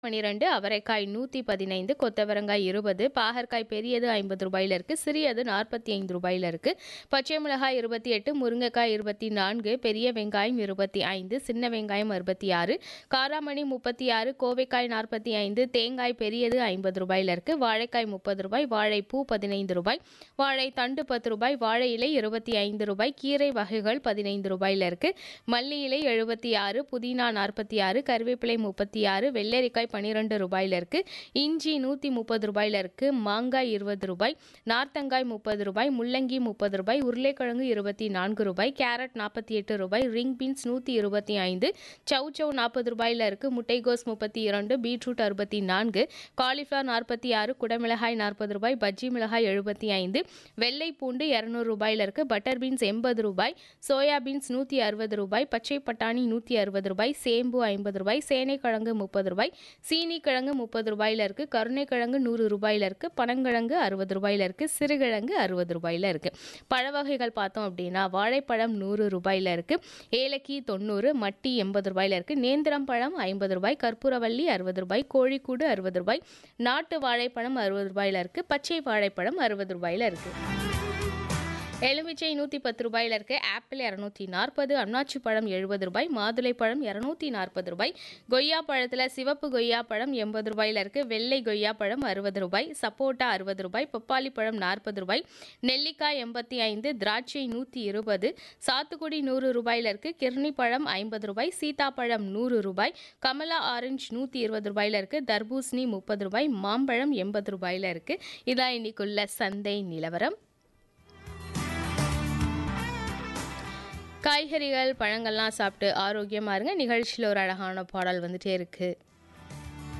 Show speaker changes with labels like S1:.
S1: பன்னிரண்டு அவரைக்காய் நூற்றி பதினைந்து கொத்தவரங்காய் இருபது பாகற்காய் பெரியது ஐம்பது ரூபாயில இருக்கு சிறியது நாற்பத்தி ஐந்து ரூபாயில இருக்கு பச்சை மிளகாய் இருபத்தி எட்டு முருங்கைக்காய் இருபத்தி நான்கு பெரிய வெங்காயம் இருபத்தி ஐந்து சின்ன வெங்காயம் அறுபத்தி ஆறு காராமணி முப்பத்தி ஆறு கோவைக்காய் நாற்பத்தி ஐந்து தேங்காய் பெரியது ஐம்பது ரூபாயில இருக்கு வாழைக்காய் முப்பது ரூபாய் வாழைப்பூ பதினைந்து ரூபாய் வாழை தண்டு பத்து ரூபாய் வாழை இலை இருபத்தி ஐந்து ரூபாய் கீரை வகைகள் பதினைந்து ரூபாயில இருக்கு மல்லி இலை எழுபத்தி ஆறு புதினா நாற்பத்தி ஆறு கருவேப்பிலை முப்பத்தி ஆறு வெள்ளரிக்காய் பன்னிரெண்டு ரூபாயில இருக்கு இஞ்சி நூற்றி முப்பது ரூபாயில இருக்கு மாங்காய் இருபது ரூபாய் நார்த்தங்காய் முப்பது ரூபாய் முள்ளங்கி முப்பது ரூபாய் உருளைக்கிழங்கு இருபத்தி நான்கு ரூபாய் கேரட் நாற்பத்தி எட்டு ரூபாய் ரிங் பீன்ஸ் நூற்றி இருபத்தி ஐந்து சவ் சவ் நாற்பது ரூபாயில இருக்கு முட்டைகோஸ் முப்பத்தி இரண்டு பீட்ரூட் அறுபத்தி நான்கு காலிஃப்ளவர் நாற்பத்தி ஆறு குடமிளகாய் நாற்பது ரூபாய் பஜ்ஜி மிளகாய் எழுபத்தி ஐந்து வெள்ளை பூண்டு இரநூறு ரூபாயில இருக்கு பட்டர் பீன்ஸ் எண்பது ரூபாய் சோயா பீன்ஸ் நூற்றி அறுபது ரூபாய் பச்சை பட்டாணி நூற்றி அறுபது ரூபாய் சேம்பு ஐம்பது ரூபாய் சேனைக்கிழங்கு முப்பது ரூபாய் சீனி கிழங்கு முப்பது ரூபாயில இருக்கு கருணைக்கிழங்கு நூறு ரூபாயில இருக்கு பனங்கிழங்கு அறுபது ரூபாயில இருக்கு சிறுகிழங்கு அறுபது ரூபாயில இருக்கு பழ வகைகள் பார்த்தோம் அப்படின்னா வாழைப்பழம் நூறு ரூபாயில இருக்கு ஏலக்கி தொண்ணூறு மட்டி எண்பது ரூபாயில இருக்கு நேந்திரம் பழம் ஐம்பது ரூபாய் கற்பூரவள்ளி அறுபது ரூபாய் கோழிக்கூடு அறுபது ரூபாய் நாட்டு வாழைப்பழம் அறுபது ரூபாயில இருக்கு பச்சை வாழைப்பழம் அறுபது ரூபாயில இருக்கு எலுமிச்சை நூற்றி பத்து ரூபாயில இருக்கு ஆப்பிள் இரநூத்தி நாற்பது அன்னாச்சி பழம் எழுபது ரூபாய் மாதுளை பழம் இரநூத்தி நாற்பது ரூபாய் கொய்யா பழத்தில் சிவப்பு கொய்யா பழம் எண்பது ரூபாயில இருக்கு வெள்ளை கொய்யா பழம் அறுபது ரூபாய் சப்போட்டா அறுபது ரூபாய் பப்பாளி பழம் நாற்பது ரூபாய் நெல்லிக்காய் எண்பத்தி ஐந்து திராட்சை நூற்றி இருபது சாத்துக்குடி நூறு ரூபாயில இருக்கு கிர்னி பழம் ஐம்பது ரூபாய் சீதாப்பழம் நூறு ரூபாய் கமலா ஆரஞ்சு நூற்றி இருபது ரூபாயில இருக்கு தர்பூசணி முப்பது ரூபாய் மாம்பழம் எண்பது ரூபாயில இருக்கு இதான் இன்னைக்குள்ள சந்தை நிலவரம் காய்கறிகள் பழங்கள்லாம் சாப்பிட்டு ஆரோக்கியமாக இருங்க நிகழ்ச்சியில் ஒரு அழகான பாடல் வந்துட்டே இருக்குது